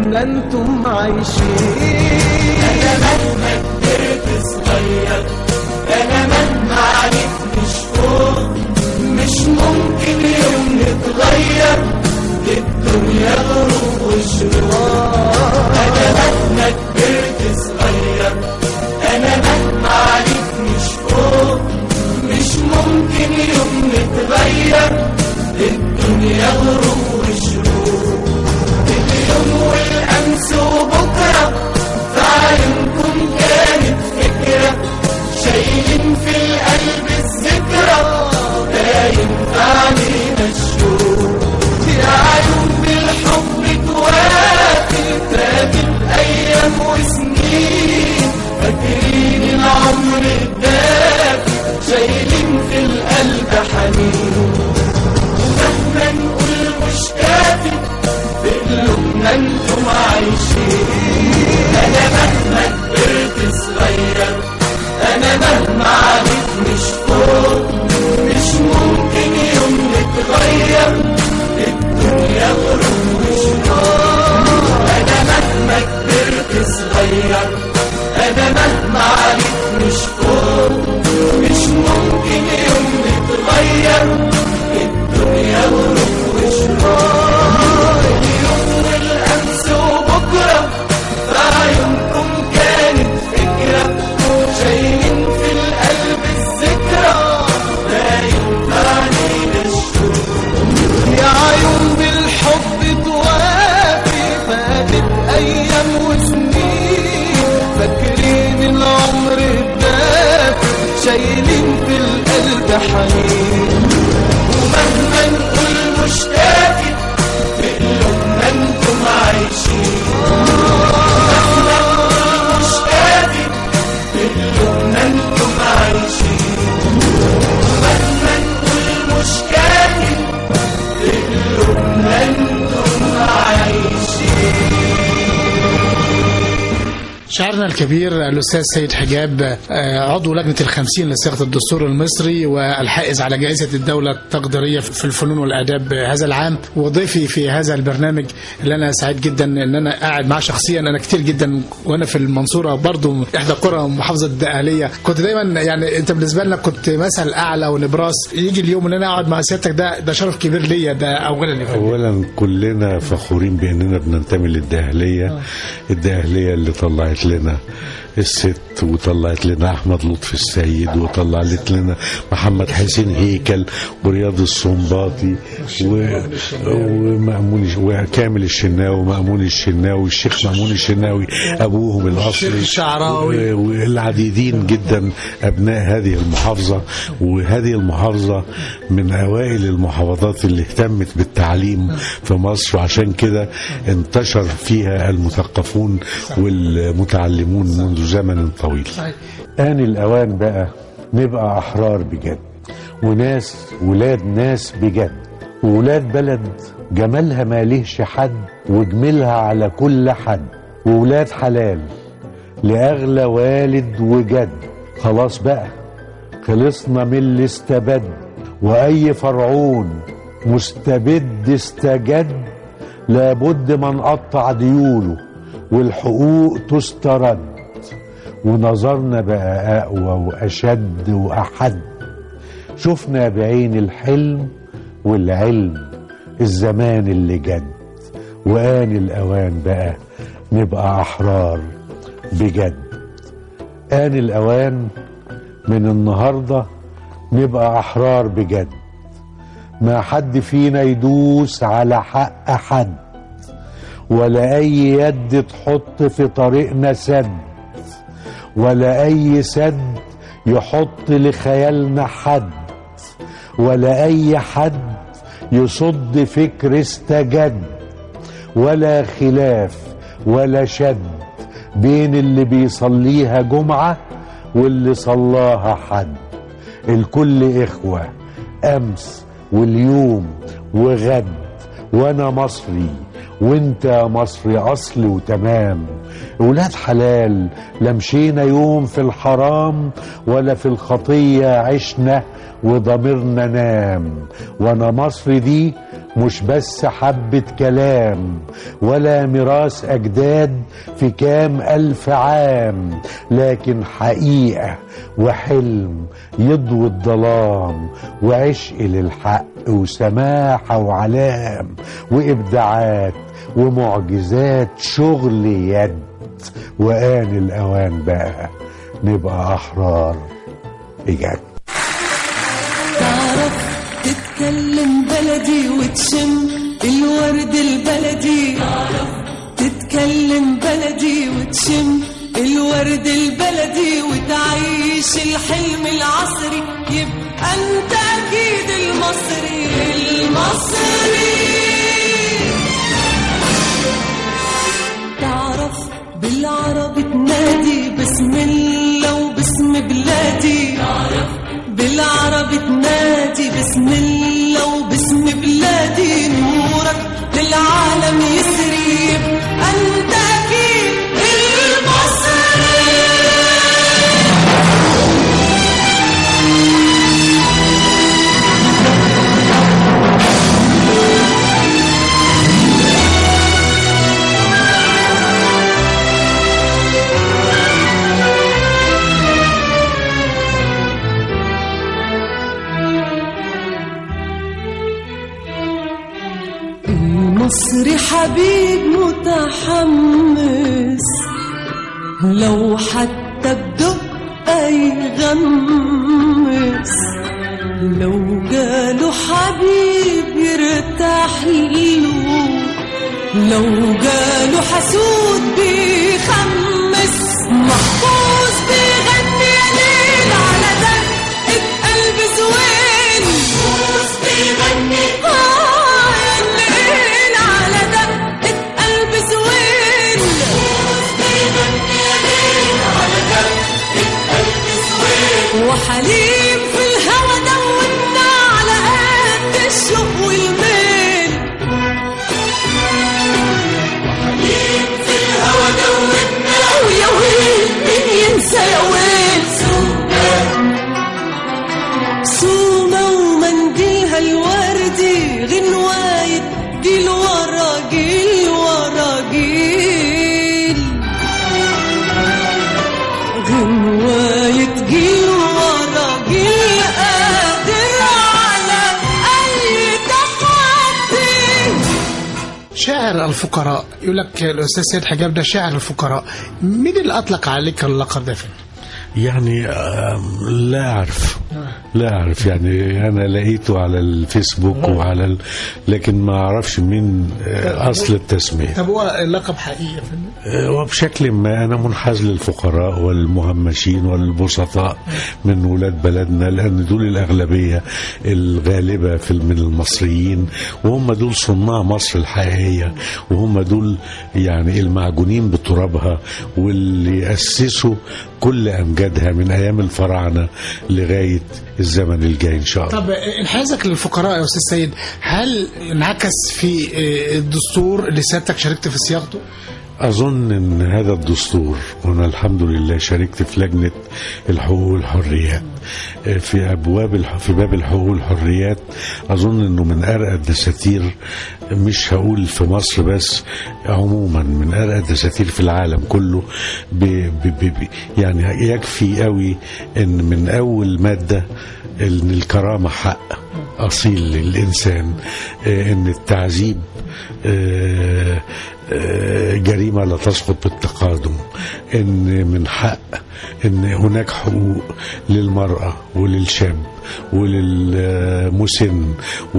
لقلوبنا انتم عايشين انا مهما كبرت صغير انا مهما عليك مش فوق مش ممكن يوم نتغير الدنيا غروب وشروق انا مهما كبرت صغير انا مهما عليك مش فوق مش ممكن يوم نتغير الدنيا غروب وشروق اليوم والامس وبكره في عيونكم كانت فكره شايلين في القلب الذكرى باين في علينا الشوق يا عيون بالحب توافي فاتت ايام وسنين فاكرين العمر الدافي شايلين في القلب حنين ومهما نقول مش كافي في قلوبنا انتم عايشين انا مهما كبرت صغير انا مهما عليك مش فوق مش ممكن يوم نتغير الدنيا غروب وشروق انا مهما كبرت صغير انا مهما عليك مش فوق مش ممكن يوم نتغير الدنيا غروب وشروق اليوم والامس وبكره في عيونكم كانت فكره شايلين في القلب الذكرى باين علينا الشوق يا عيون بالحب توافي فاتت ايام وسنين فاكرين العمر الدافي شايلين في القلب حنين ومهما نقول مش كافي في قلوبنا انتم عايشين مهما نقول مش كافي في قلوبنا انتم عايشين مهما نقول مش كافي في قلوبنا انتم عايشين شاعرنا الكبير الأستاذ سيد حجاب آه، عضو لجنة الخمسين لصياغة الدستور المصري والحائز على جائزة الدولة التقديرية في الفنون والآداب هذا العام وضيفي في هذا البرنامج اللي أنا سعيد جدا إن أنا قاعد معاه شخصيا أنا كتير جدا وأنا في المنصورة برضو إحدى قرى محافظة الدقهلية كنت دايما يعني أنت بالنسبة لنا كنت مثل أعلى ونبراس يجي اليوم إن أنا أقعد مع سيادتك ده ده شرف كبير ليا ده أولا يا فندم. اولا كلنا فخورين باننا بننتمي للدهليه الدهليه اللي طلعت لنا الست وطلعت لنا احمد لطفي السيد وطلعت لنا محمد حسين هيكل ورياض السنباطي و... ومأمون الش- وكامل الشناوي ومأمون الشناوي الشيخ مأمون الشناوي ابوهم الاصلي الشيخ الشعراوي. و- والعديدين جدا ابناء هذه المحافظه وهذه المحافظه من اوائل المحافظات اللي اهتمت بالتعليم في مصر وعشان كده انتشر فيها المثقفون والمتعلمون منذ زمن طويل آن الأوان بقى نبقى أحرار بجد وناس ولاد ناس بجد وولاد بلد جمالها مالهش حد وجميلها على كل حد وولاد حلال لأغلى والد وجد خلاص بقى خلصنا من اللي استبد وأي فرعون مستبد استجد لابد ما نقطع ديوله والحقوق تسترد ونظرنا بقى أقوى وأشد وأحد شفنا بعين الحلم والعلم الزمان اللي جد وآن الأوان بقى نبقى أحرار بجد آن الأوان من النهاردة نبقى أحرار بجد ما حد فينا يدوس على حق حد ولا أي يد تحط في طريقنا سد ولا أي سد يحط لخيالنا حد ولا أي حد يصد فكر استجد ولا خلاف ولا شد بين اللي بيصليها جمعة واللي صلاها حد الكل إخوة أمس واليوم وغد وأنا مصري وانت مصري اصل وتمام ولاد حلال لا مشينا يوم في الحرام ولا في الخطية عشنا وضميرنا نام وانا مصري دي مش بس حبة كلام ولا ميراث أجداد في كام ألف عام لكن حقيقة وحلم يضوي الظلام وعشق للحق وسماحة وعلام وإبداعات ومعجزات شغل يد وآن الأوان بقى نبقى أحرار بجد تعرف تتكلم بلدي وتشم الورد البلدي تعرف تتكلم بلدي وتشم الورد البلدي وتعيش الحلم العصري يبقى انت اكيد المصري المصري تعرف بالعربي تنادي بسم الله وباسم بلادي تعرف بالعربي تنادي بسم الله وباسم بلادي نورك للعالم يسري يبقى انت اكيد المصري المصري حبيب متحمس لو حتى بدقة يغمس لو جاله حبيب يرتاح له لو جاله حسود بيخمس محفوظ بيغني يا ليل على دقة قلب زوين محفوظ بيغني آه يا ليل على دقة قلب زوين محفوظ بيغني يا ليل على دقة قلب زوين وحليم في الهوى دوتنا على قد الشوق والميل في الهوى دوبنا ويا ويل مين ينسى يا ويل سومة ومنديلها الوردي غنواية جيل ورا جيل ورا جيل غنواية جيل ورا جيل قادر على أي تحدي شاعر الفقراء يقول لك الاستاذ سيد حجاب ده شاعر الفقراء مين اللي اطلق عليك اللقب ده فين؟ يعني آم، لا أعرف لا أعرف يعني أنا لقيته على الفيسبوك وعلى ال... لكن ما أعرفش مين آه، أصل التسمية طب هو اللقب حقيقي يا فندم؟ آه، وبشكل ما أنا منحاز للفقراء والمهمشين والبسطاء من ولاد بلدنا لأن دول الأغلبية الغالبة في من المصريين وهم دول صناع مصر الحقيقية وهم دول يعني المعجونين بترابها واللي أسسوا كل أمجادها من أيام الفراعنة لغاية الزمن الجاي إن شاء الله طب انحازك للفقراء يا استاذ سيد هل انعكس في آه، الدستور اللي سيادتك شاركت في صياغته؟ أظن أن هذا الدستور وأنا الحمد لله شاركت في لجنة الحقوق والحريات في أبواب الح- في باب الحقوق والحريات أظن أنه من أرقى الدساتير مش هقول في مصر بس عموما من أرقى الدساتير في العالم كله ب ب ب ب يعني يكفي قوي أن من أول مادة أن الكرامة حق أصيل للإنسان آه، أن التعذيب آه، آه، جريمة لا تسقط بالتقادم ان من حق ان هناك حقوق للمرأة وللشاب وللمسن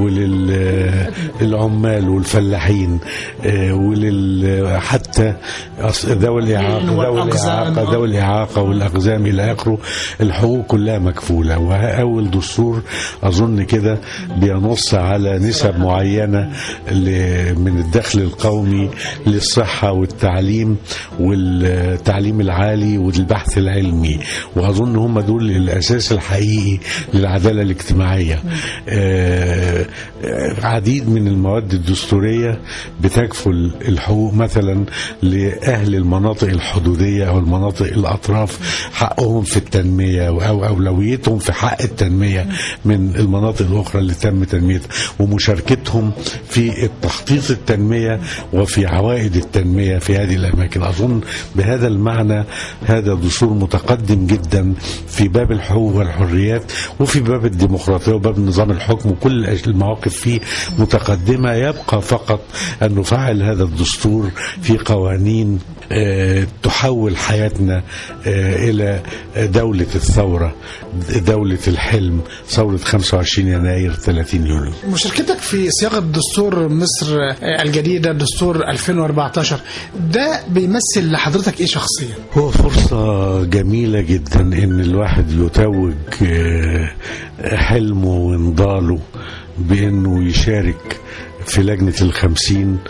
وللعمال والفلاحين آه، ولل حتى أص- ذوي الإعاقة ذوي والأقزام. الإعاقة ذوي الإعاقة والأقزام إلى آخره الحقوق كلها مكفولة وأول دستور أظن كده بينص على نسب معينة ل- من الدخل القومي للصحة والتعليم والتعليم العالي والبحث العلمي وأظن هم دول الأساس الحقيقي للعدالة الاجتماعية آه، عديد من المواد الدستورية بتكفل الحقوق مثلا لأهل المناطق الحدودية أو المناطق الأطراف حقهم في التنمية أو أولويتهم في حق التنمية من المناطق الأخرى اللي تم تنميتها ومشاركتهم في تحقيق التنمية وفي عوائد التنمية في هذه الأماكن أظن بهذا المعنى هذا دستور متقدم جدا في باب الحقوق والحريات وفي باب الديمقراطية وباب نظام الحكم وكل المواقف فيه متقدمة يبقى فقط أن نفعل هذا الدستور في قوانين آه، تحول حياتنا آه، إلى دولة الثورة دولة الحلم ثورة 25 يناير 30 يونيو مشاركتك في صياغه دستور مصر آه، الجديده دستور 2014 ده بيمثل لحضرتك ايه شخصيا؟ هو فرصة جميلة جدا ان الواحد يتوج آه، حلمه ونضاله بانه يشارك في لجنة الخمسين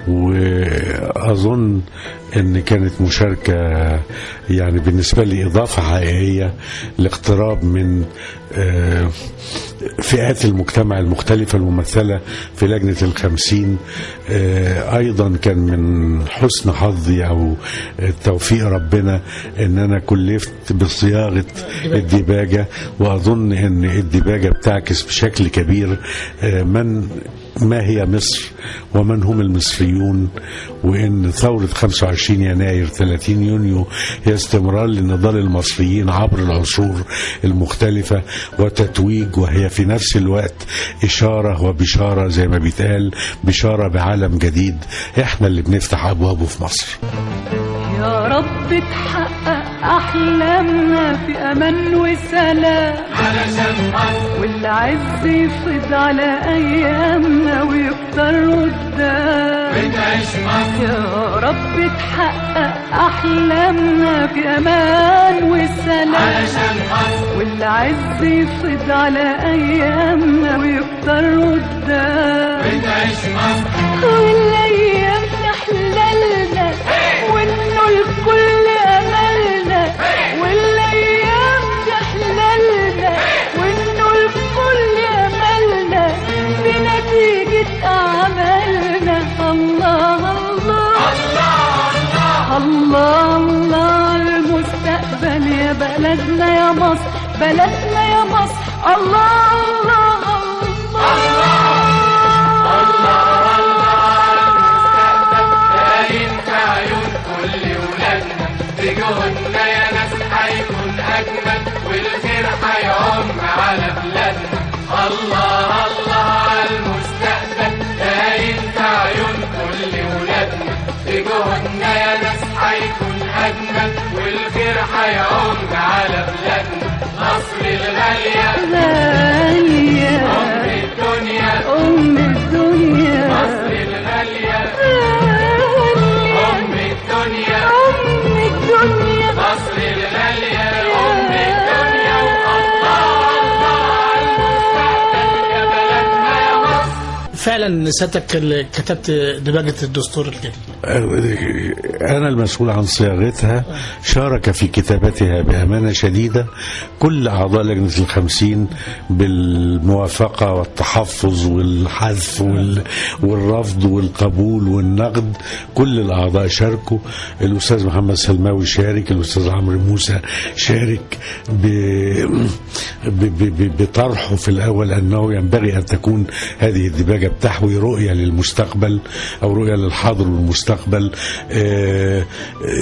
وأظن أن كانت مشاركة يعني بالنسبة لي إضافة حقيقية لاقتراب من آه، فئات المجتمع المختلفة الممثلة في لجنة الخمسين آه، أيضا كان من حسن حظي أو توفيق ربنا أن أنا كلفت بصياغة الديباجة وأظن أن الديباجة بتعكس بشكل كبير آه، من ما هي مصر ومن هم المصريون وان ثوره 25 يناير 30 يونيو هي استمرار لنضال المصريين عبر العصور المختلفه وتتويج وهي في نفس الوقت اشاره وبشاره زي ما بيتقال بشاره بعالم جديد احنا اللي بنفتح ابوابه في مصر يا رب تحقق أحلامنا في أمان وسلام علشان مصر والعز يفيض على أيامنا ويكتر قدام بتعيش مصر يا رب تحقق أحلامنا في أمان وسلام علشان مصر والعز يفيض على أيامنا ويكتر قدام بتعيش مصر والأيام تحللنا وإنه الكل أملنا والأيام تحللنا وإنه الكل أملنا بنتيجة أعمالنا الله الله الله الله المستقبل يا بلدنا يا مصر بلدنا يا مصر الله الله باين في عيون كل ولادنا بجهودنا يا ناس هيكون اجمل والخير هيعم على بلادنا الله الله على المستقبل باين في عيون كل ولادنا بجهودنا يا ناس هيكون اجمل والخير هيعم على بلادنا مصر الغاليه غالية ام الدنيا أم الدنيا مصر الغاليه غالية ام الدنيا أم الدنيا مصر الغالية أم الدنيا والله الله المستقبل يا بلدنا يا مصر فعلا سيادتك اللي كتبت دباجه الدستور الجديد أنا المسؤول عن صياغتها شارك في كتابتها بأمانة شديدة كل أعضاء لجنة الخمسين بالموافقة والتحفظ والحذف وال- والرفض والقبول والنقد كل الأعضاء شاركوا الأستاذ محمد سلماوي شارك الأستاذ عمرو موسى شارك ب- ب- ب- بطرحه في الأول أنه ينبغي أن تكون هذه الدباجة بتحوي رؤية للمستقبل أو رؤية للحاضر والمستقبل آه، آه،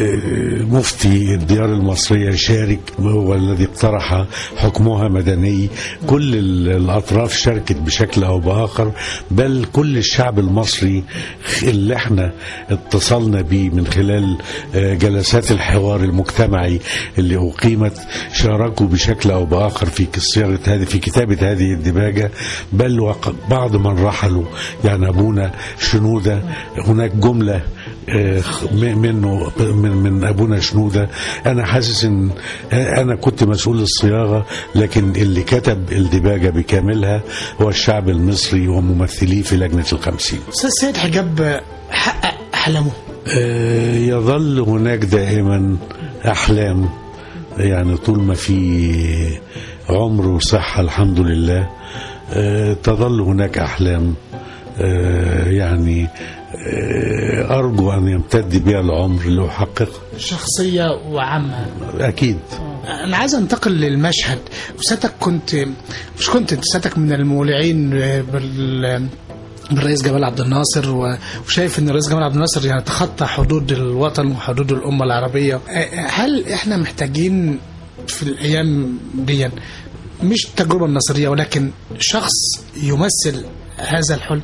مفتي الديار المصرية شارك هو الذي اقترح حكمها مدني كل ال- الأطراف شاركت بشكل أو بآخر بل كل الشعب المصري اللي احنا اتصلنا به من خلال آه، جلسات الحوار المجتمعي اللي أقيمت شاركوا بشكل أو بآخر في صياغة هذه في كتابة هذه الدباجة بل وق- بعض من رحلوا يعني أبونا شنودة هناك جملة آه، م- منه من, من أبونا شنودة أنا حاسس إن أنا كنت مسؤول الصياغة لكن اللي كتب الدباجة بكاملها هو الشعب المصري وممثليه في لجنة الخمسين استاذ سيد حجاب حقق احلامه آه، يظل هناك دائما أحلام يعني طول ما في عمر وصحة الحمد لله آه، تظل هناك أحلام آه، يعني آه، أرجو أن يمتد بها العمر لأحققها شخصية وعامة أكيد أنا عايز أنتقل للمشهد وساتك كنت مش كنت أنت ساتك من المولعين بال بالرئيس جمال عبد الناصر و- وشايف ان الرئيس جمال عبد الناصر يعني تخطى حدود الوطن وحدود الامه العربيه هل احنا محتاجين في الايام دي مش التجربه النصريه ولكن شخص يمثل هذا الحلم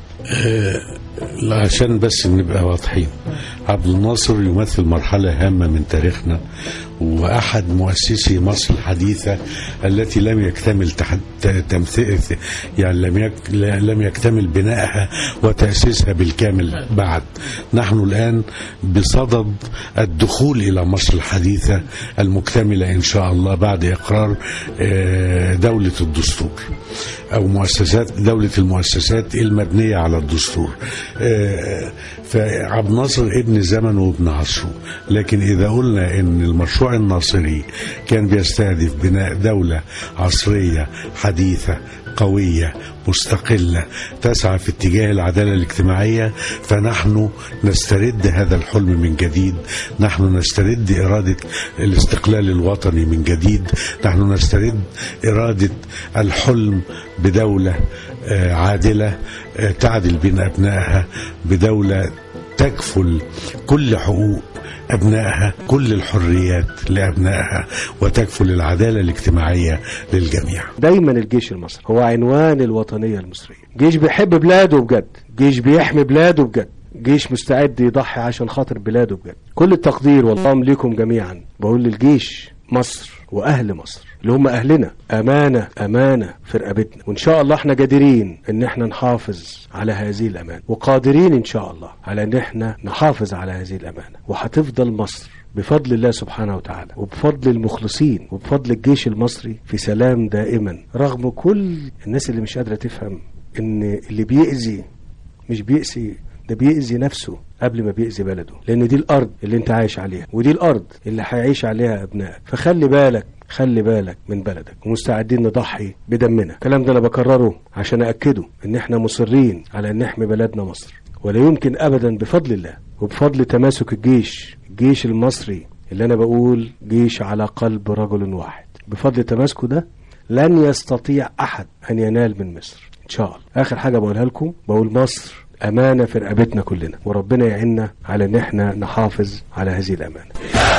لا، عشان بس نبقى واضحين عبد الناصر يمثل مرحلة هامة من تاريخنا وأحد مؤسسي مصر الحديثة التي لم يكتمل تحت تمثيل يعني لم يك لم يكتمل بنائها وتأسيسها بالكامل بعد نحن الآن بصدد الدخول إلى مصر الحديثة المكتملة إن شاء الله بعد إقرار آه، دولة الدستور أو مؤسسات دولة المؤسسات المبنية على الدستور آه، فعبد الناصر ابن زمن وابن عصره لكن إذا قلنا إن المشروع الناصري كان بيستهدف بناء دولة عصرية حديثة قوية مستقلة تسعى في اتجاه العدالة الاجتماعية فنحن نسترد هذا الحلم من جديد نحن نسترد إرادة الاستقلال الوطني من جديد نحن نسترد إرادة الحلم بدولة آه، عادلة آه، تعدل بين أبنائها بدولة تكفل كل حقوق أبنائها كل الحريات لأبنائها وتكفل العدالة الاجتماعية للجميع دايما الجيش المصري هو عنوان الوطنية المصرية جيش بيحب بلاده بجد جيش بيحمي بلاده بجد جيش مستعد يضحي عشان خاطر بلاده بجد كل التقدير والله ليكم جميعا بقول للجيش مصر واهل مصر اللي هم اهلنا امانه امانه في رقبتنا وان شاء الله احنا قادرين ان احنا نحافظ على هذه الامانه وقادرين ان شاء الله على ان احنا نحافظ على هذه الامانه وهتفضل مصر بفضل الله سبحانه وتعالى وبفضل المخلصين وبفضل الجيش المصري في سلام دائما رغم كل الناس اللي مش قادره تفهم ان اللي بيأذي مش بيأذي ده بيأذي نفسه قبل ما بيأذي بلده لأن دي الأرض اللي أنت عايش عليها ودي الأرض اللي هيعيش عليها أبنائك فخلي بالك خلي بالك من بلدك ومستعدين نضحي بدمنا الكلام ده أنا بكرره عشان أأكده إن إحنا مصرين على أن نحمي بلدنا مصر ولا يمكن أبدا بفضل الله وبفضل تماسك الجيش الجيش المصري اللي أنا بقول جيش على قلب رجل واحد بفضل تماسكه ده لن يستطيع أحد أن ينال من مصر إن شاء الله آخر حاجة بقولها لكم بقول مصر أمانة في رقبتنا كلنا وربنا يعيننا على إن إحنا نحافظ على هذه الأمانة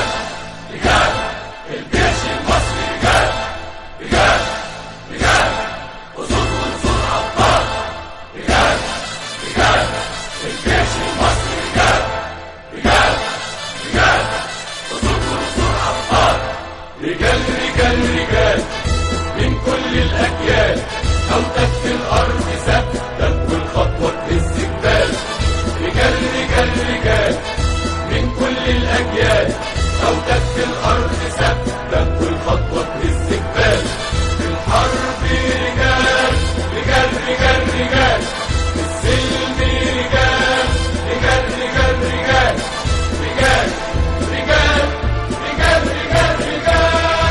رجال رجال رجال من كل الأجيال صوتك في الأرض ثابتة والخطوة تهز جبال رجال رجال رجال من كل الأجيال صوتك في الأرض ثابتة والخطوة تهز جبال في الحرب رجال رجال رجال رجال في السلم رجال رجال رجال رجال رجال رجال رجال رجال رجال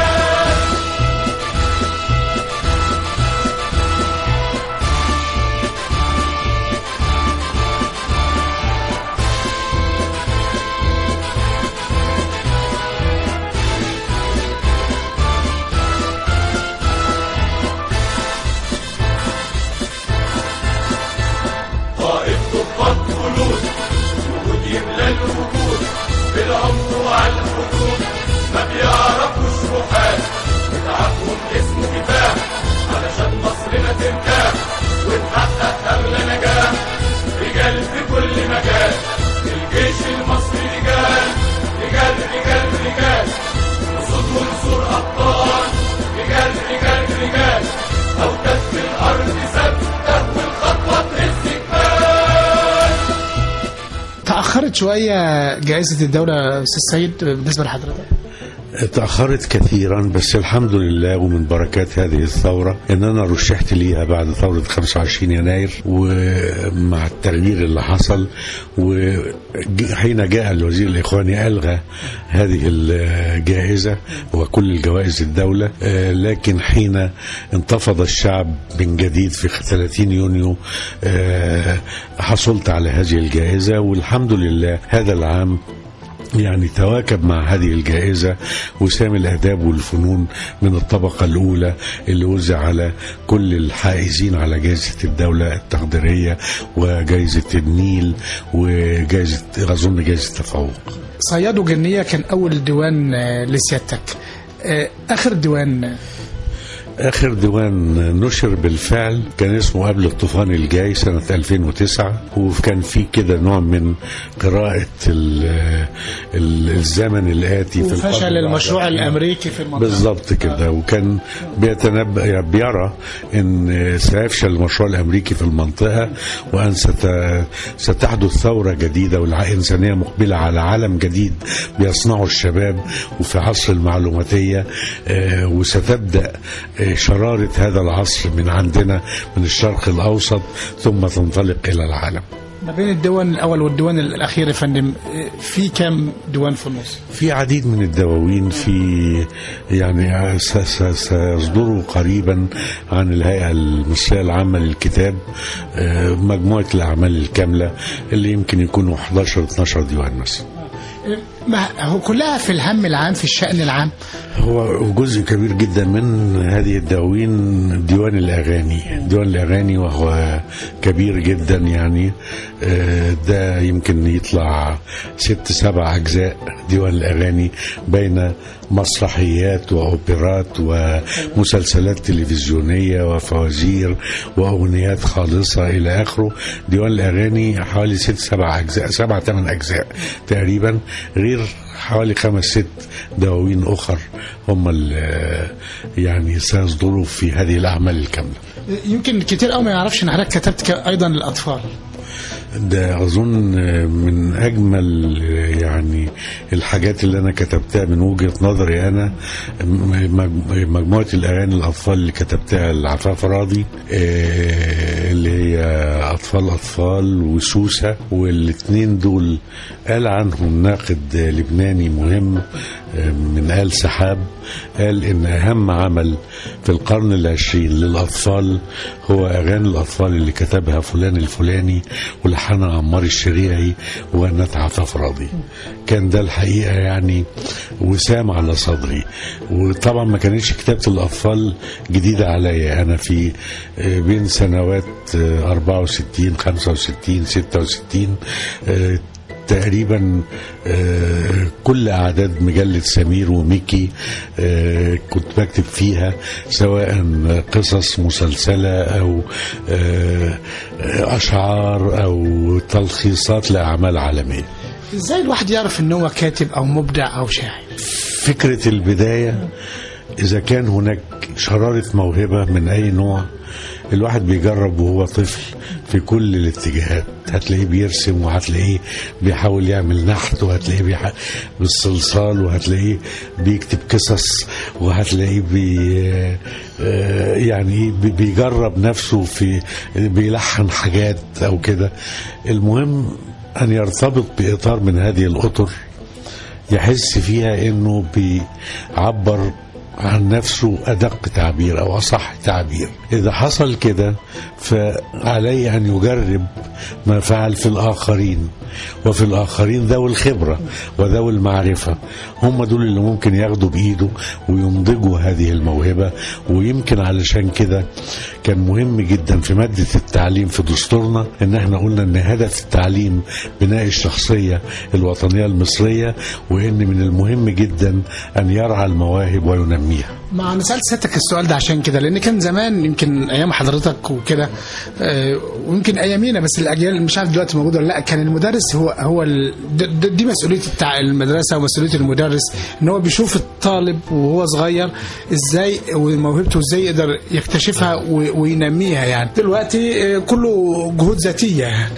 طائف ضباط جنود وجود يملى الوجود بالعمق وعلى الحدود ما بيعرفوش روحات بتاعهم اسمه كفاح علشان مصرنا ترتاح وتحقق اغلى نجاح رجال في كل مجال الجيش المصري رجال رجال رجال رجال اسود ونسور ابطال رجال رجال رجال اوتاد في الارض ثابته والخطوه تهز جبال تأخرت شوية جائزة الدولة أستاذ سيد بالنسبة لحضرتك تأخرت كثيرا بس الحمد لله ومن بركات هذه الثورة ان انا رشحت ليها بعد ثورة 25 يناير ومع التغيير اللي حصل وحين جاء الوزير الاخواني الغى هذه الجائزة وكل الجوائز الدولة آه، لكن حين انتفض الشعب من جديد في 30 يونيو آه، حصلت على هذه الجائزة والحمد لله هذا العام يعني تواكب مع هذه الجائزة وسام الآداب والفنون من الطبقة الأولى اللي وزع على كل الحائزين على جائزة الدولة التقديرية وجائزة النيل وجائزة أظن جائزة تفوق صياد وجنية كان أول ديوان آه، لسيادتك آه، آخر ديوان آخر ديوان نشر بالفعل كان اسمه قبل الطوفان الجاي سنة 2009 وكان فيه كده نوع من قراءة ال- ال- الزمن الآتي في القرن وفشل المشروع العشرين. الأمريكي في المنطقة بالظبط كده وكان بيتنبأ يعني بيرى ان سيفشل المشروع الامريكي في المنطقه وان ست ستحدث ثوره جديده والانسانيه مقبله على عالم جديد بيصنعه الشباب وفي عصر المعلوماتيه آه، وستبدا آه، شراره هذا العصر من عندنا من الشرق الاوسط ثم تنطلق الى العالم. ما بين الديوان الأول والديوان الأخير يا فندم آه، في كام ديوان في النص في عديد من الدواوين في يعني س- س- سيصدروا قريبا عن الهيئة المصرية العامة للكتاب آه، مجموعة الأعمال الكاملة اللي يمكن يكونوا 11 12 ديوان مثلا ما هو كلها في الهم العام في الشأن العام هو جزء كبير جدا من هذه الدواوين ديوان الأغاني ديوان الأغاني وهو كبير جدا يعني آه، ده يمكن يطلع ست سبع أجزاء ديوان الأغاني بين مسرحيات وأوبرات ومسلسلات تلفزيونية وفوازير وأغنيات خالصة إلى آخره ديوان الأغاني حوالي ست سبع أجزاء سبع ثمان أجزاء تقريبا غير حوالي خمس ست دواوين أخر هم اللي يعني سيصدروا في هذه الأعمال الكاملة يمكن كتير قوي ما يعرفش ان حضرتك كتبت ك- ايضا للاطفال ده أظن من أجمل يعني الحاجات اللي أنا كتبتها من وجهة نظري أنا مج- مجموعة الأغاني الأطفال اللي كتبتها لعفاف راضي آه، اللي هي أطفال أطفال وسوسة والاتنين دول قال عنهم ناقد لبناني مهم آه، من آل سحاب قال إن أهم عمل في القرن العشرين للأطفال هو أغاني الأطفال اللي كتبها فلان الفلاني ولحنها عمار الشريعي وغنت عفاف راضي كان ده الحقيقة يعني وسام على صدري وطبعا ما كانتش كتابة الأطفال جديدة عليا أنا في آه، بين سنوات آه، 64 65 66 آه، تقريبا آه، كل اعداد مجله سمير وميكي آه، كنت بكتب فيها سواء قصص مسلسله او آه، اشعار او تلخيصات لاعمال عالميه ازاي الواحد يعرف ان هو كاتب او مبدع او شاعر فكرة البداية إذا كان هناك شرارة موهبة من أي نوع الواحد بيجرب وهو طفل في كل الاتجاهات هتلاقيه بيرسم وهتلاقيه بيحاول يعمل نحت وهتلاقيه بيح... بالصلصال وهتلاقيه بيكتب قصص وهتلاقيه بي... آه، يعني بي- بيجرب نفسه في بيلحن حاجات أو كده المهم أن يرتبط بإطار من هذه الأطر يحس فيها انه بيعبر عن نفسه ادق تعبير او اصح تعبير اذا حصل كده فعليه ان يجرب ما فعل في الاخرين وفي الاخرين ذوي الخبره وذوي المعرفه هم دول اللي ممكن ياخدوا بايده وينضجوا هذه الموهبه ويمكن علشان كده كان مهم جدا في ماده التعليم في دستورنا ان احنا قلنا ان هدف التعليم بناء الشخصيه الوطنيه المصريه وان من المهم جدا ان يرعى المواهب وينميها ما انا سالت سيادتك السؤال ده عشان كده لان كان زمان يمكن ايام حضرتك وكده آه، ويمكن ايامينا بس الاجيال اللي مش عارف دلوقتي موجوده ولا لا كان المدرس هو هو ال- د- د- دي مسؤوليه بتاع المدرسه ومسؤوليه المدرس ان هو بيشوف الطالب وهو صغير ازاي وموهبته ازاي يقدر يكتشفها و- وينميها يعني دلوقتي آه، كله جهود ذاتيه يعني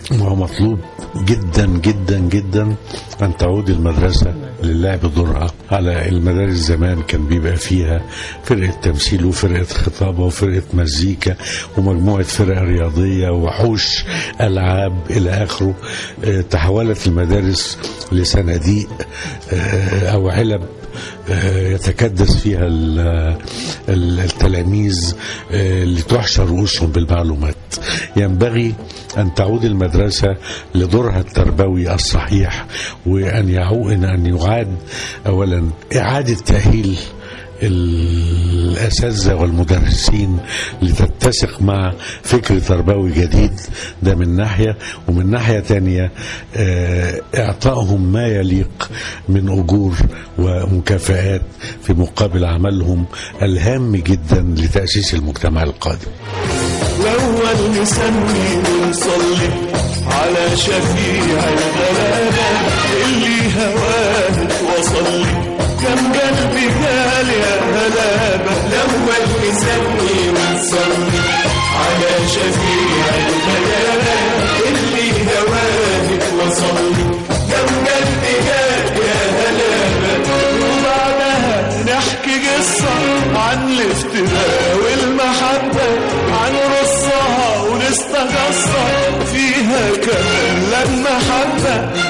وهو مطلوب جدا جدا جدا أن تعود المدرسة للعب دورها على المدارس زمان كان بيبقى فيها فرقة تمثيل وفرقة خطابة وفرقة مزيكا ومجموعة فرق رياضية وحوش ألعاب إلى آخره آه، تحولت المدارس لصناديق آه، أو علب آه، يتكدس فيها ال- ال- التلاميذ آه، لتحشر رؤوسهم بالمعلومات ينبغي أن تعود المدرسة لدورها التربوي الصحيح وأن يعود أن يعاد أولا إعادة تأهيل الأساتذة والمدرسين لتتسق مع فكر تربوي جديد ده من ناحية ومن ناحية تانية آه، إعطائهم ما يليق من أجور ومكافآت في مقابل عملهم الهام جدا لتأسيس المجتمع القادم الأول نسمي ونصلي على شفيع الغلابة اللي هواه وصلي كم قلبي قال يا هلابة الأول نسمي ونصلي على شفيع الغلابة اللي هواه وصلي كم قلبي قال يا هلابة وبعدها نحكي قصة عن الافتراء والمحبة عن رصها ونستقصها فيها كمان لما حبة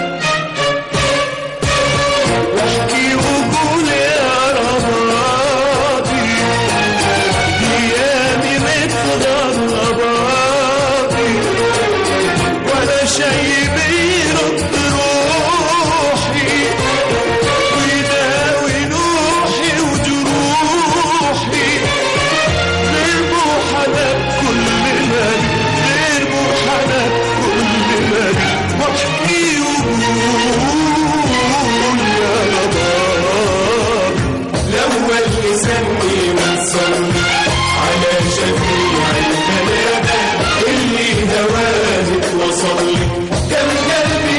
واحكي وقول يا رباطي ايامي متغرباتي ولا شي بيرد روحي ويداوي نوحي وجروحي غير بوحنا بكل مالي غير بوحنا بكل مالي واحكي وقول يا رباب الأول نسمي ونصلي على شفيع الكلابة اللي هواه وصلي كم قلبي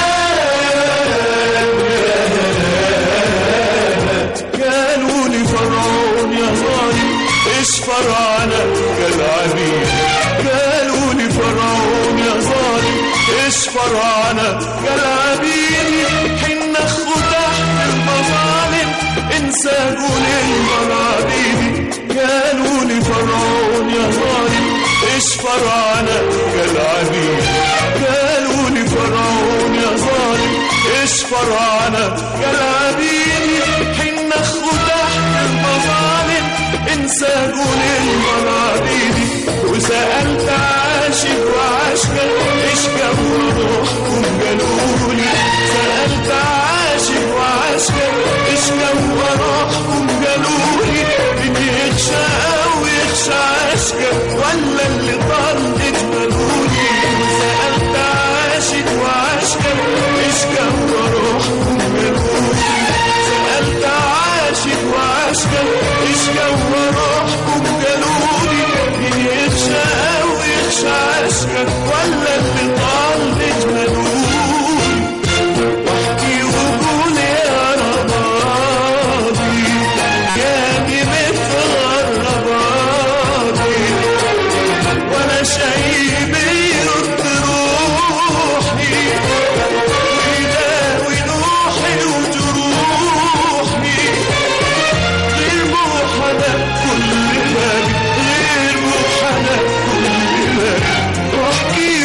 كان قالوا لي فرعون يا ظالم ايش فرعنا كالعبيد قالوا لي فرعون يا ظالم ايش فرعنا كالعبيد حين اخو تحت المظالم انسى قول المرابيد قالوا لي فرعون يا ظالم ايش فرعنا كالعبيد قالوا لي فرعون يا ظالم ايش فرعنا كالعبيد حين اخو تحت المظالم انسى قول المرابيد وسألت عاشق وعشقا ايش قبل روحكم قالولي سألت عاشق وعشقا ايش قبل روحكم قالولي اللي يخشى او يخشى عشقا ولا اللي طال اجملوني سألت عاشق وعشقا ايش قبل روحكم قالولي سألت عاشق وعشقا ايش قبل روحكم قالولي اللي يخشى او يخشى عشقا ولا اللي طال اجملوني واحكي وقول يا ربابي يا متغرباتي ولا شيء بيرد روحي ويداوي نوحي وجروحي غير موحدة كل بالي غير موحدة كل بالي واحكي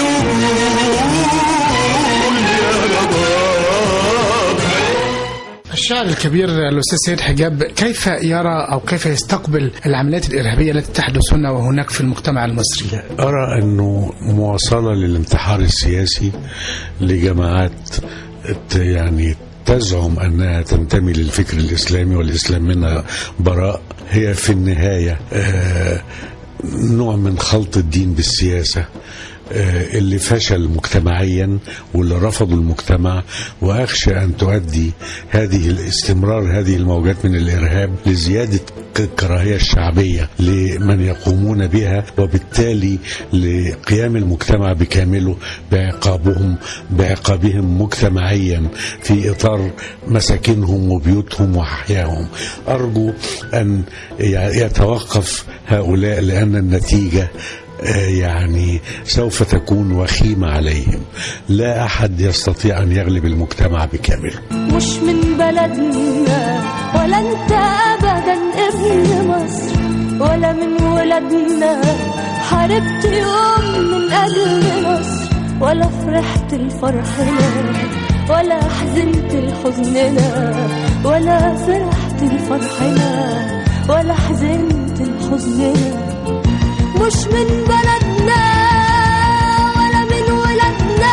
وقول يا رباب الشاعر الكبير الأستاذ سيد حجاب كيف يرى أو كيف يستقبل العمليات الإرهابية التي تحدث هنا وهناك في المجتمع المصري أرى أنه مواصلة للانتحار السياسي لجماعات ت- يعني تزعم أنها تنتمي للفكر الإسلامي والإسلام منها براء هي في النهاية آه، نوع من خلط الدين بالسياسة آه، اللي فشل مجتمعيا واللي رفضوا المجتمع واخشى ان تؤدي هذه الاستمرار هذه الموجات من الارهاب لزياده ك- الكراهيه الشعبيه لمن يقومون بها وبالتالي لقيام المجتمع بكامله بعقابهم بعقابهم مجتمعيا في اطار مساكنهم وبيوتهم واحيائهم ارجو ان ي- يتوقف هؤلاء لان النتيجه آه، يعني سوف تكون وخيمة عليهم لا أحد يستطيع أن يغلب المجتمع بكامله مش من بلدنا ولا انت ابدا ابن مصر ولا من ولادنا حاربت يوم من اجل مصر ولا فرحت لفرحنا ولا حزنت لحزننا ولا فرحت لفرحنا ولا حزنت لحزننا مش من بلدنا ولا من ولادنا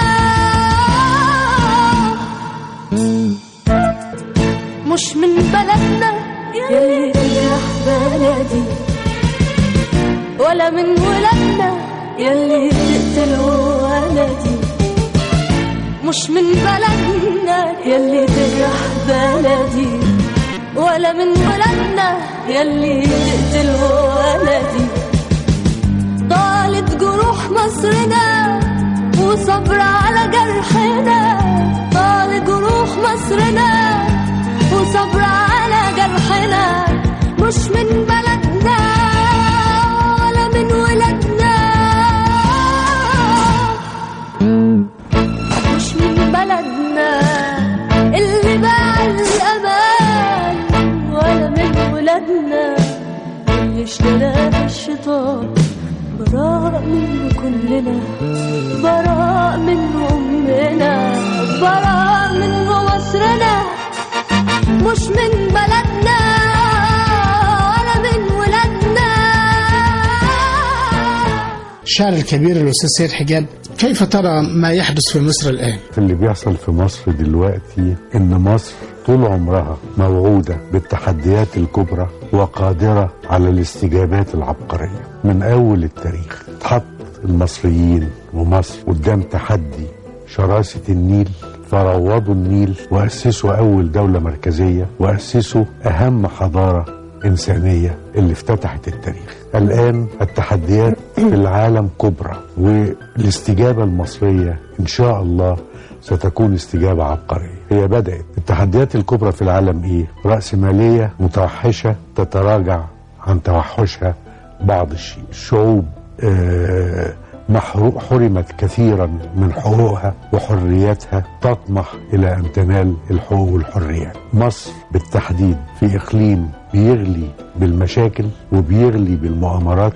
مش من بلدنا يلي تجرح بلدي ولا من ولادنا يلي تقتل ولدي مش من بلدنا يلي تجرح بلدي ولا من ولادنا يلي تقتل ولدي طالت جروح مصرنا وصبر على جرحنا طال جروح مصرنا وصبر على جرحنا مش من بلدنا ولا من ولادنا مش من بلدنا اللي باع الأمان ولا من ولادنا اللي اشتراه الشيطان براء منه كلنا براء منه أمنا براء منه مصرنا مش من بلدنا ولا من ولادنا الشاعر الكبير الأستاذ سيد حجاب كيف ترى ما يحدث في مصر الآن؟ اللي بيحصل في مصر دلوقتي ان مصر طول عمرها موعودة بالتحديات الكبرى وقادرة على الاستجابات العبقرية من أول التاريخ اتحط المصريين ومصر قدام تحدي شراسة النيل فروضوا النيل وأسسوا أول دولة مركزية وأسسوا أهم حضارة إنسانية اللي افتتحت التاريخ الآن التحديات في العالم كبرى والاستجابة المصرية إن شاء الله ستكون استجابة عبقرية هي بدأت التحديات الكبرى في العالم إيه رأسمالية متوحشة تتراجع عن توحشها بعض الشيء شعوب آه محرو- حرمت كثيرا من حقوقها وحرياتها تطمح الى ان تنال الحقوق والحريات. مصر بالتحديد في اقليم بيغلي بالمشاكل وبيغلي بالمؤامرات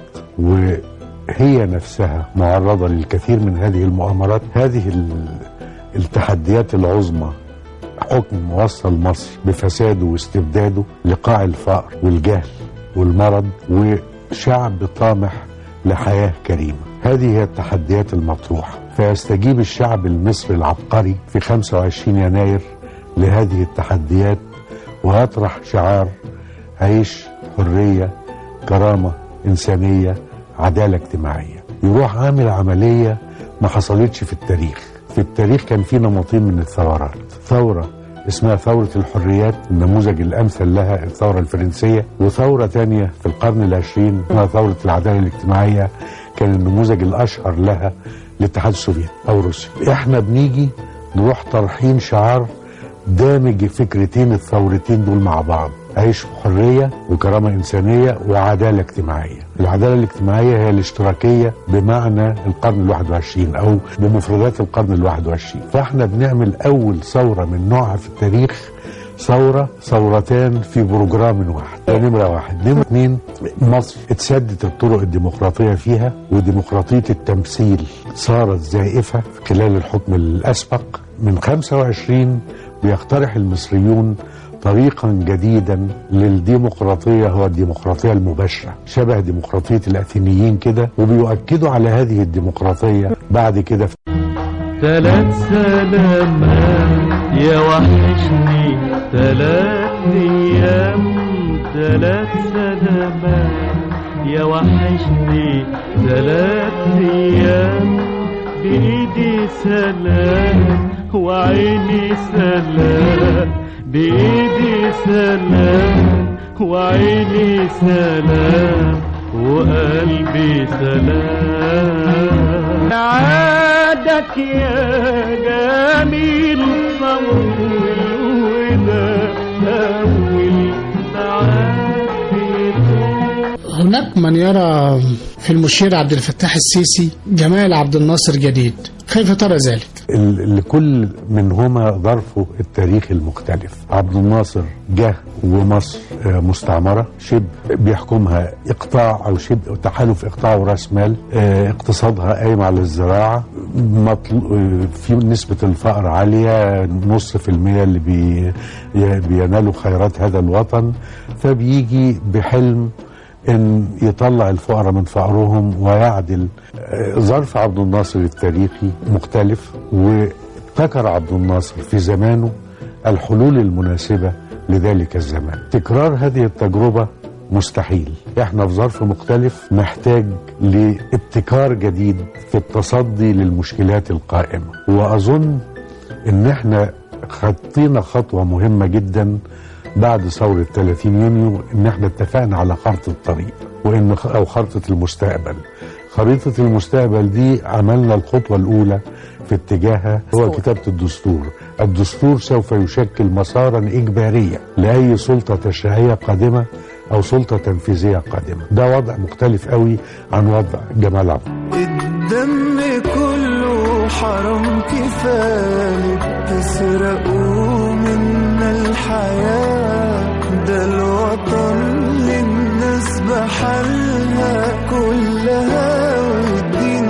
وهي نفسها معرضه للكثير من هذه المؤامرات، هذه ال- التحديات العظمى حكم موصل مصر بفساده واستبداده لقاع الفقر والجهل والمرض وشعب طامح لحياة كريمة هذه هي التحديات المطروحة فيستجيب الشعب المصري العبقري في 25 يناير لهذه التحديات ويطرح شعار عيش حرية كرامة إنسانية عدالة اجتماعية يروح عامل عملية ما حصلتش في التاريخ في التاريخ كان في نمطين من الثورات ثورة اسمها ثورة الحريات النموذج الأمثل لها الثورة الفرنسية وثورة تانية في القرن العشرين اسمها ثورة العدالة الاجتماعية كان النموذج الأشهر لها الاتحاد السوفيتي أو روسيا احنا بنيجي نروح طرحين شعار دامج فكرتين الثورتين دول مع بعض عيش حرية وكرامة إنسانية وعدالة اجتماعية العدالة الاجتماعية هي الاشتراكية بمعنى القرن الواحد وعشرين أو بمفردات القرن الواحد وعشرين فاحنا بنعمل أول ثورة من نوعها في التاريخ ثورة ثورتان في بروجرام واحد ده نمرة واحد نمرة اتنين مصر اتسدت الطرق الديمقراطية فيها وديمقراطية التمثيل صارت زائفة خلال الحكم الأسبق من 25 بيقترح المصريون طريقا جديدا للديمقراطية هو الديمقراطية المباشرة شبه ديمقراطية الأثينيين كده وبيؤكدوا على هذه الديمقراطية بعد كده في ثلاث سلامات يا وحشني ثلاث ايام ثلاث سلامات يا وحشني ثلاث ايام بايدي سلام وعيني سلام بايدي سلام وعيني سلام وقلبي سلام عادك يا جميل طول وده أول معاك هناك من يرى في المشير عبد الفتاح السيسي جمال عبد الناصر جديد كيف ترى ذلك؟ ال- لكل منهما ظرفه التاريخي المختلف عبد الناصر جه ومصر آه، مستعمرة شبه بيحكمها إقطاع أو شبه تحالف إقطاع وراس مال آه، اقتصادها قايم على الزراعة مطل- آه، في نسبة الفقر عالية نص في المية اللي بي ي- بينالوا خيرات هذا الوطن فبيجي بحلم ان يطلع الفقراء من فقرهم ويعدل آه، ظرف عبد الناصر التاريخي مختلف وابتكر عبد الناصر في زمانه الحلول المناسبة لذلك الزمان تكرار هذه التجربة مستحيل احنا في ظرف مختلف محتاج لابتكار جديد في التصدي للمشكلات القائمة واظن ان احنا خطينا خطوة مهمة جدا بعد ثورة 30 يونيو ان احنا اتفقنا على خارطة الطريق وان او خارطة المستقبل خريطة المستقبل دي عملنا الخطوة الأولى في اتجاهها هو كتابة الدستور الدستور سوف يشكل مسارا إجباريا لأي سلطة تشريعية قادمة أو سلطة تنفيذية قادمة ده وضع مختلف قوي عن وضع جمال عبد الدم كله حرام كفاية تسرقوا منا الحياة ده الوطن للناس بحالها كلها والدين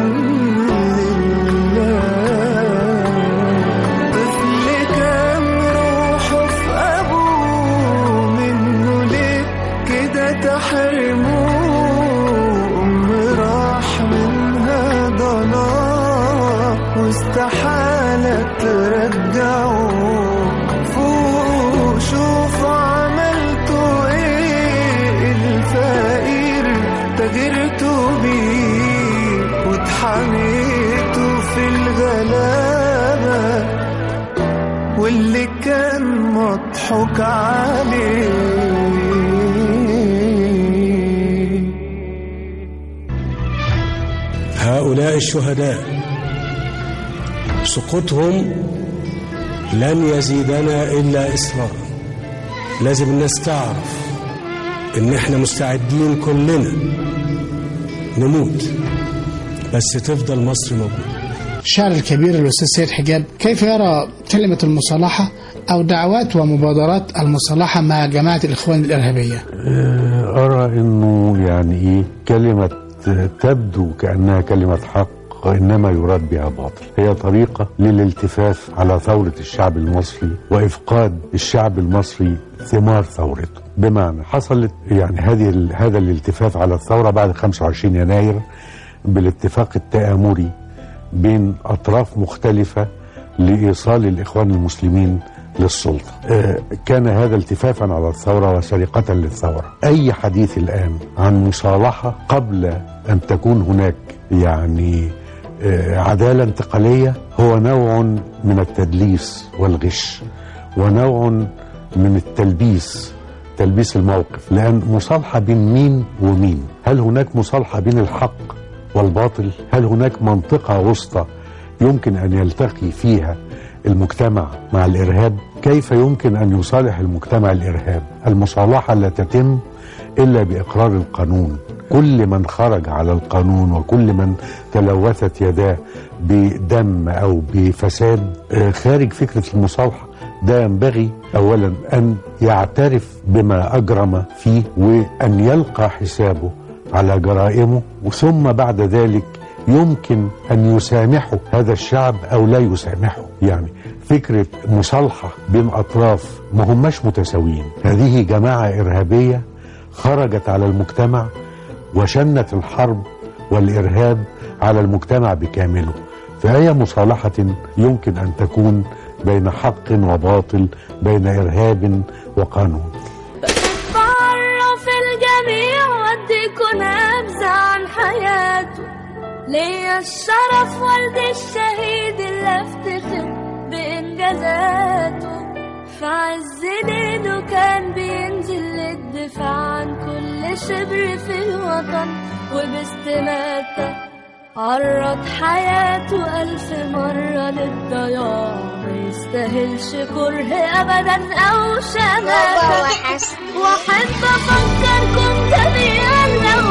لله طفل كان روحه في أبوه منه ليه كده تحرموه أم راح منها ضناه واستحالة ترجعوه فوق شوفوا عملتوا ايه الفقير تاجرتوا بيه واتحميتوا في الغلابة واللي كان مضحوك عليه هؤلاء الشهداء سقوطهم لن يزيدنا إلا إصرارا لازم الناس تعرف إن إحنا مستعدين كلنا نموت بس تفضل مصر موجودة الشاعر الكبير الأستاذ سيد حجاب كيف يرى كلمة المصالحة أو دعوات ومبادرات المصالحة مع جماعة الإخوان الإرهابية آه، أرى أنه يعني إيه كلمة تبدو كأنها كلمة حق إنما يراد بها باطل هي طريقة للالتفاف على ثورة الشعب المصري وإفقاد الشعب المصري ثمار ثورته بمعنى حصلت يعني هذه ال- هذا الالتفاف على الثورة بعد 25 يناير بالاتفاق التآمري بين أطراف مختلفة لإيصال الإخوان المسلمين للسلطة آه، كان هذا التفافا على الثورة وسرقة للثورة أي حديث الآن عن مصالحة قبل أن تكون هناك يعني آه، عدالة انتقالية هو نوع من التدليس والغش ونوع من التلبيس تلبيس الموقف لأن مصالحة بين مين ومين هل هناك مصالحة بين الحق والباطل هل هناك منطقة وسطى يمكن أن يلتقي فيها المجتمع مع الإرهاب كيف يمكن أن يصالح المجتمع الإرهاب المصالحة لا تتم إلا بإقرار القانون كل من خرج على القانون وكل من تلوثت يداه بدم أو بفساد آه، خارج فكرة المصالحة ده ينبغي أولا أن يعترف بما أجرم فيه وأن يلقى حسابه على جرائمه ثم بعد ذلك يمكن أن يسامحوا هذا الشعب أو لا يسامحوا يعني فكرة مصالحة بين أطراف ما هماش متساويين هذه جماعة إرهابية خرجت على المجتمع وشنت الحرب والإرهاب على المجتمع بكامله فهي مصالحة يمكن أن تكون بين حق وباطل بين إرهاب وقانون بعرف الجميع وديكوا نبذة عن حياته ليا الشرف والدي الشهيد اللي افتخر بإنجازاته في عز ليله كان بينزل للدفاع عن كل شبر في الوطن وباستماتة عرض حياته ألف مرة للضياع ما يستاهلش كره أبدا أو شماتة وأحب أفكركم جميعا لو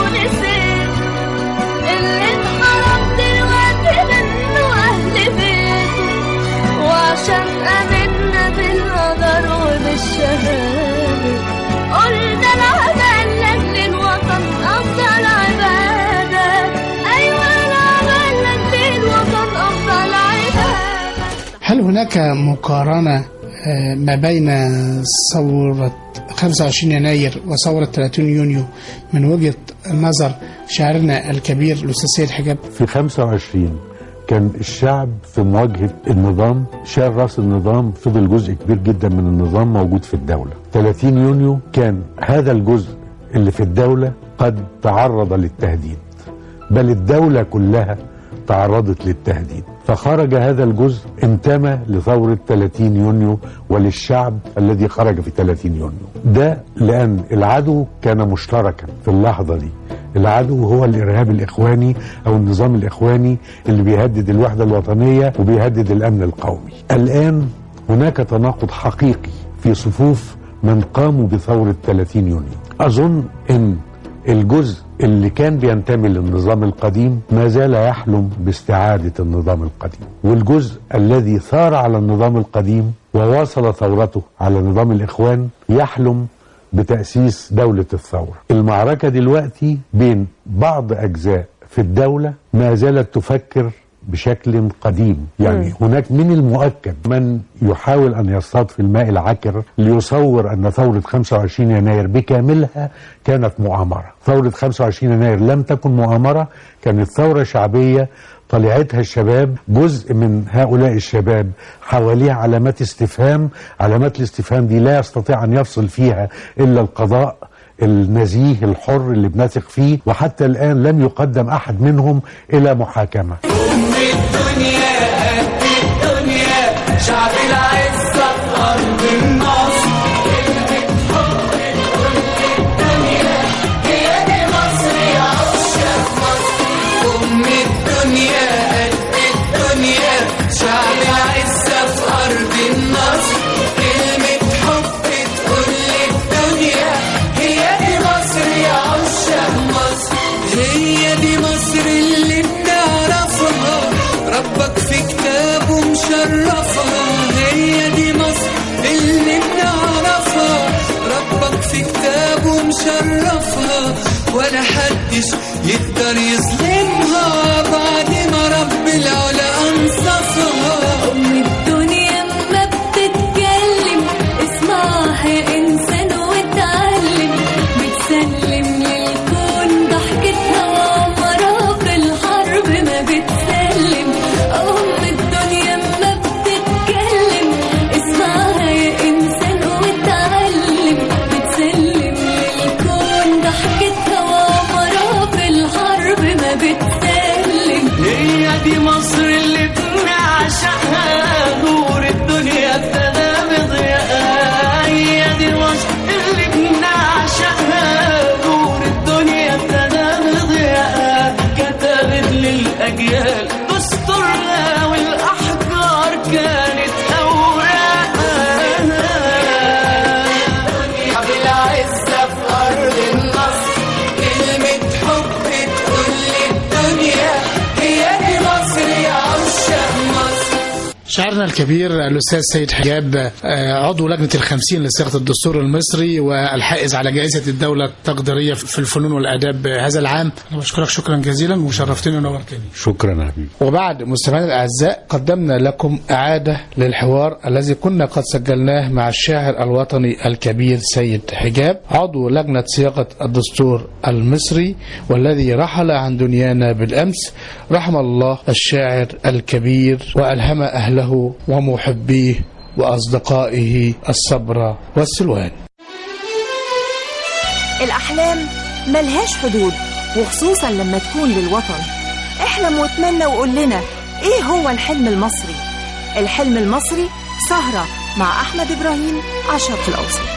عشان آمنا بالقدر وبالشهادة قلنا العمل لأجل الوطن أفضل عبادة أيوة العمل لأجل الوطن أفضل عبادة هل هناك مقارنة آه، ما بين ثورة 25 يناير وثورة 30 يونيو من وجهة نظر شاعرنا الكبير الأستاذ سيد حجاب في 25 كان الشعب في مواجهة النظام شال راس النظام فضل جزء كبير جدا من النظام موجود في الدولة 30 يونيو كان هذا الجزء اللي في الدولة قد تعرض للتهديد بل الدولة كلها تعرضت للتهديد فخرج هذا الجزء انتمى لثورة 30 يونيو وللشعب الذي خرج في 30 يونيو ده لأن العدو كان مشتركا في اللحظة دي العدو هو الإرهاب الإخواني أو النظام الإخواني اللي بيهدد الوحدة الوطنية وبيهدد الأمن القومي الآن هناك تناقض حقيقي في صفوف من قاموا بثورة 30 يونيو أظن أن الجزء اللي كان بينتمي للنظام القديم ما زال يحلم باستعادة النظام القديم والجزء الذي ثار على النظام القديم وواصل ثورته على نظام الإخوان يحلم بتأسيس دولة الثورة المعركة دلوقتي بين بعض أجزاء في الدولة ما زالت تفكر بشكل قديم يعني هناك من المؤكد من يحاول أن يصطاد في الماء العكر ليصور أن ثورة 25 يناير بكاملها كانت مؤامرة ثورة 25 يناير لم تكن مؤامرة كانت ثورة شعبية طلعتها الشباب جزء من هؤلاء الشباب حواليها علامات استفهام علامات الاستفهام دي لا يستطيع أن يفصل فيها إلا القضاء النزيه الحر اللي بنثق فيه وحتى الآن لم يقدم أحد منهم إلى محاكمة شعب العزة في أرض النصر هي دي مصر يا عشاق مصر أم الدنيا قد الدنيا شعب العزة في أرض النصر كلمة حب تقول للدنيا هي دي مصر يا عشاق مصر هي دي مصر اللي بنعرفها ربك في كتابه مشرفها هي دي مصر اللي بنعرفها ربك في كتابه مشرفها ولا حدش يقدر يظلمها بعد ما رب العلا انصفها أم الدنيا ما بتتكلم اسمعها يا إنسان واتعلم بتسلم للكون ضحكتها وعمرها في الحرب ما بتسلم أم الدنيا ما بتتكلم اسمعها يا إنسان واتعلم بتسلم للكون ضحكتها وعمرها في الحرب ما بتسلم هي دي مصر اللي بنعشقها نور الدنيا ابتدى بضياءها هي دي مصر اللي بنعشقها نور الدنيا ابتدى بضياءها كتبت للأجيال دستورها والأحجار كانت أوراقها شعب العزة في أرض النصر كلمة حب تقول للدنيا هي دي مصر يا عشاق مصر شاعرنا الكبير الأستاذ سيد حجاب آه، عضو لجنة الخمسين لصياغة الدستور المصري والحائز على جائزة الدولة التقديرية في الفنون والآداب هذا العام أنا بشكرك شكرا جزيلا وشرفتني ونورتني شكرا يا حبيبي وبعد مستمعينا الأعزاء قدمنا لكم إعادة للحوار الذي كنا قد سجلناه مع الشاعر الوطني الكبير سيد حجاب عضو لجنة صياغة الدستور المصري والذي رحل عن دنيانا بالأمس رحم الله الشاعر الكبير وألهم أهله ومحبيه وأصدقائه الصبر والسلوان الأحلام ملهاش حدود وخصوصا لما تكون للوطن احلم واتمنى وقول لنا ايه هو الحلم المصري الحلم المصري سهرة مع أحمد إبراهيم على الشرق الأوسط